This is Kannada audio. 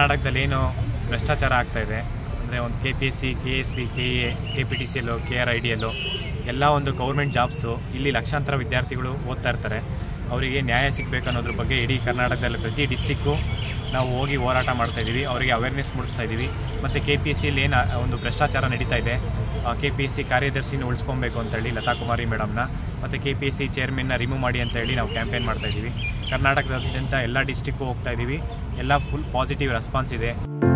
ಕರ್ನಾಟಕದಲ್ಲಿ ಏನು ಭ್ರಷ್ಟಾಚಾರ ಆಗ್ತಾ ಇದೆ ಅಂದರೆ ಒಂದು K P S C K S P K A K P T C ಎಲ್ಲು ಕೆ ಆರ್ ಐ ಡಿ ಎಲ್ಲು ಎಲ್ಲ ಒಂದು ಗೌರ್ಮೆಂಟ್ ಜಾಬ್ಸು ಇಲ್ಲಿ ಲಕ್ಷಾಂತರ ವಿದ್ಯಾರ್ಥಿಗಳು ಓದ್ತಾ ಇರ್ತಾರೆ ಅವರಿಗೆ ನ್ಯಾಯ ಸಿಗಬೇಕು ಅನ್ನೋದ್ರ ಬಗ್ಗೆ ಇಡೀ ಕರ್ನಾಟಕದಲ್ಲಿ ಪ್ರತಿ ಡಿಸ್ಟಿಕ್ಕು ನಾವು ಹೋಗಿ ಹೋರಾಟ ಮಾಡ್ತಾ ಇದ್ದೀವಿ ಅವರಿಗೆ ಅವೇರ್ನೆಸ್ ಮೂಡಿಸ್ತಾ ಇದ್ದೀವಿ ಮತ್ತು ಕೆ ಪಿ ಎಸ್ ಸಿಲಿ ಏನು ಒಂದು ಭ್ರಷ್ಟಾಚಾರ ನಡೀತಾ ಇದೆ ಕೆ ಪಿ ಎಸ್ ಸಿ ಕಾರ್ಯದರ್ಶಿನ ಉಳಿಸ್ಕೊಬೇಕು ಅಂತೇಳಿ ಲತಾ ಕುಮಾರಿ ಮೇಡಮ್ನ ಮತ್ತು ಕೆ ಪಿ ಎಸ್ ಸಿ ಚೇರ್ಮನ್ನ ರಿಮೂವ್ ಮಾಡಿ ಅಂತ ಹೇಳಿ ನಾವು ಕ್ಯಾಂಪೇನ್ ಮಾಡ್ತಾ ಇದ್ದೀವಿ ಕರ್ನಾಟಕದಾದ್ಯಂತ ಎಲ್ಲ ಡಿಸ್ಟಿಕ್ಕು ಹೋಗ್ತಾ ಇದ್ದೀವಿ ಎಲ್ಲ ಫುಲ್ ಪಾಸಿಟಿವ್ ರೆಸ್ಪಾನ್ಸ್ ಇದೆ